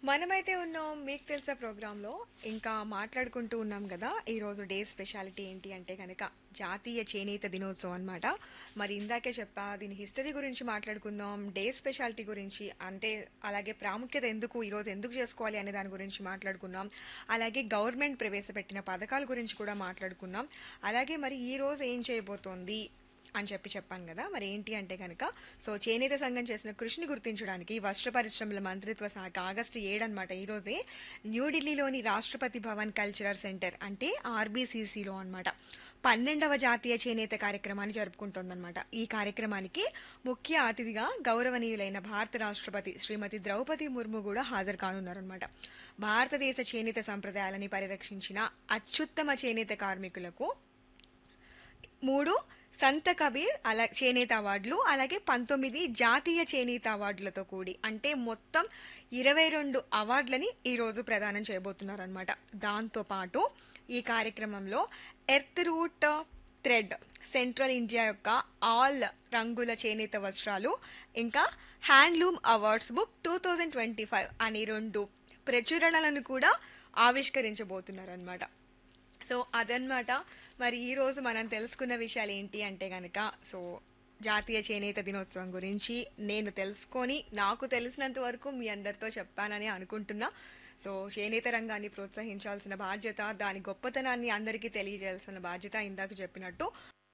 మనమైతే ఉన్నాం మీకు తెలుసా ప్రోగ్రాంలో ఇంకా మాట్లాడుకుంటూ ఉన్నాం కదా ఈరోజు డే స్పెషాలిటీ ఏంటి అంటే కనుక జాతీయ చేనేత దినోత్సవం అన్నమాట మరి ఇందాకే చెప్పా దీని హిస్టరీ గురించి మాట్లాడుకుందాం డే స్పెషాలిటీ గురించి అంటే అలాగే ప్రాముఖ్యత ఎందుకు ఈరోజు ఎందుకు చేసుకోవాలి అనే దాని గురించి మాట్లాడుకున్నాం అలాగే గవర్నమెంట్ ప్రవేశపెట్టిన పథకాల గురించి కూడా మాట్లాడుకున్నాం అలాగే మరి ఈ రోజు ఏం చేయబోతోంది అని చెప్పి చెప్పాను కదా మరి ఏంటి అంటే కనుక సో చేనేత సంఘం చేసిన కృషిని గుర్తించడానికి వస్త్ర పరిశ్రమల మంత్రిత్వ శాఖ ఆగస్టు ఏడు అనమాట ఈరోజే న్యూఢిల్లీలోని రాష్ట్రపతి భవన్ కల్చరల్ సెంటర్ అంటే ఆర్బీసీసీలో అనమాట పన్నెండవ జాతీయ చేనేత కార్యక్రమాన్ని జరుపుకుంటోందన్నమాట ఈ కార్యక్రమానికి ముఖ్య అతిథిగా గౌరవనీయులైన భారత రాష్ట్రపతి శ్రీమతి ద్రౌపది ముర్ము కూడా హాజరు కానున్నారనమాట భారతదేశ చేనేత సంప్రదాయాలని పరిరక్షించిన అత్యుత్తమ చేనేత కార్మికులకు మూడు సంత కబీర్ అలా చేనేత అవార్డులు అలాగే పంతొమ్మిది జాతీయ చేనేత అవార్డులతో కూడి అంటే మొత్తం ఇరవై రెండు అవార్డులని ఈరోజు ప్రదానం చేయబోతున్నారనమాట దాంతోపాటు ఈ కార్యక్రమంలో earth root thread central India యొక్క ఆల్ రంగుల చేనేత వస్త్రాలు ఇంకా handloom awards book two thousand twenty five అనే రెండు ప్రచురణలను కూడా ఆవిష్కరించబోతున్నారనమాట సో అదనమాట మరి ఈ రోజు మనం తెలుసుకున్న విషయాలు ఏంటి అంటే కనుక సో జాతీయ చేనేత దినోత్సవం గురించి నేను తెలుసుకొని నాకు తెలిసినంత వరకు మీ అందరితో చెప్పానని అనుకుంటున్నా సో చేనేత రంగాన్ని ప్రోత్సహించాల్సిన బాధ్యత దాని గొప్పతనాన్ని అందరికీ తెలియజేయాల్సిన బాధ్యత ఇందాక చెప్పినట్టు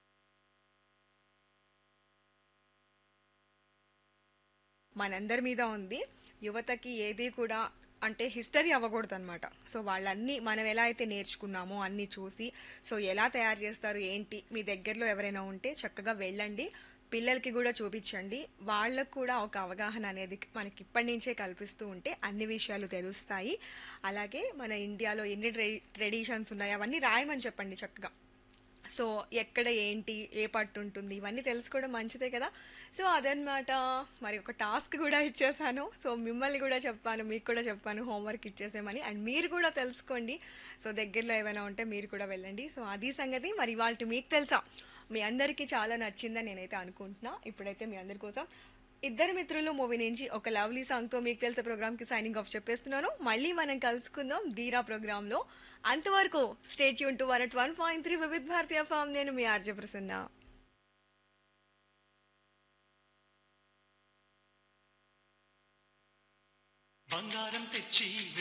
మనందరి మీద ఉంది యువతకి ఏది కూడా అంటే హిస్టరీ అవ్వకూడదు అనమాట సో వాళ్ళన్నీ మనం ఎలా అయితే నేర్చుకున్నామో అన్ని చూసి సో ఎలా తయారు చేస్తారు ఏంటి మీ దగ్గరలో ఎవరైనా ఉంటే చక్కగా వెళ్ళండి పిల్లలకి కూడా చూపించండి వాళ్ళకు కూడా ఒక అవగాహన అనేది మనకి ఇప్పటి నుంచే కల్పిస్తూ ఉంటే అన్ని విషయాలు తెలుస్తాయి అలాగే మన ఇండియాలో ఎన్ని ట్రెడిషన్స్ ఉన్నాయి అవన్నీ రాయమని చెప్పండి చక్కగా సో ఎక్కడ ఏంటి ఏ పట్టు ఉంటుంది ఇవన్నీ తెలుసుకోవడం మంచిదే కదా సో అదనమాట మరి ఒక టాస్క్ కూడా ఇచ్చేసాను సో మిమ్మల్ని కూడా చెప్పాను మీకు కూడా చెప్పాను హోంవర్క్ ఇచ్చేసామని అండ్ మీరు కూడా తెలుసుకోండి సో దగ్గరలో ఏమైనా ఉంటే మీరు కూడా వెళ్ళండి సో అది సంగతి మరి వాళ్ళకి మీకు తెలుసా మీ అందరికీ చాలా నచ్చిందని నేనైతే అనుకుంటున్నా ఇప్పుడైతే మీ అందరి కోసం ఇద్దరు మిత్రులు మూవీ నుంచి ఒక లవ్లీ సాంగ్ తో మీకు తెలిసే ప్రోగ్రామ్ కి సైనింగ్ ఆఫ్ చెప్పేస్తున్నాను మళ్ళీ మనం కలుసుకుందాం ధీరా ప్రోగ్రామ్ లో అంతవరకు స్టేట్ యూన్ two one one point three వివిధ భారతీయ ఫామ్ నేను మీ ఆర్జే ప్రసన్న బంగారం తెచ్చి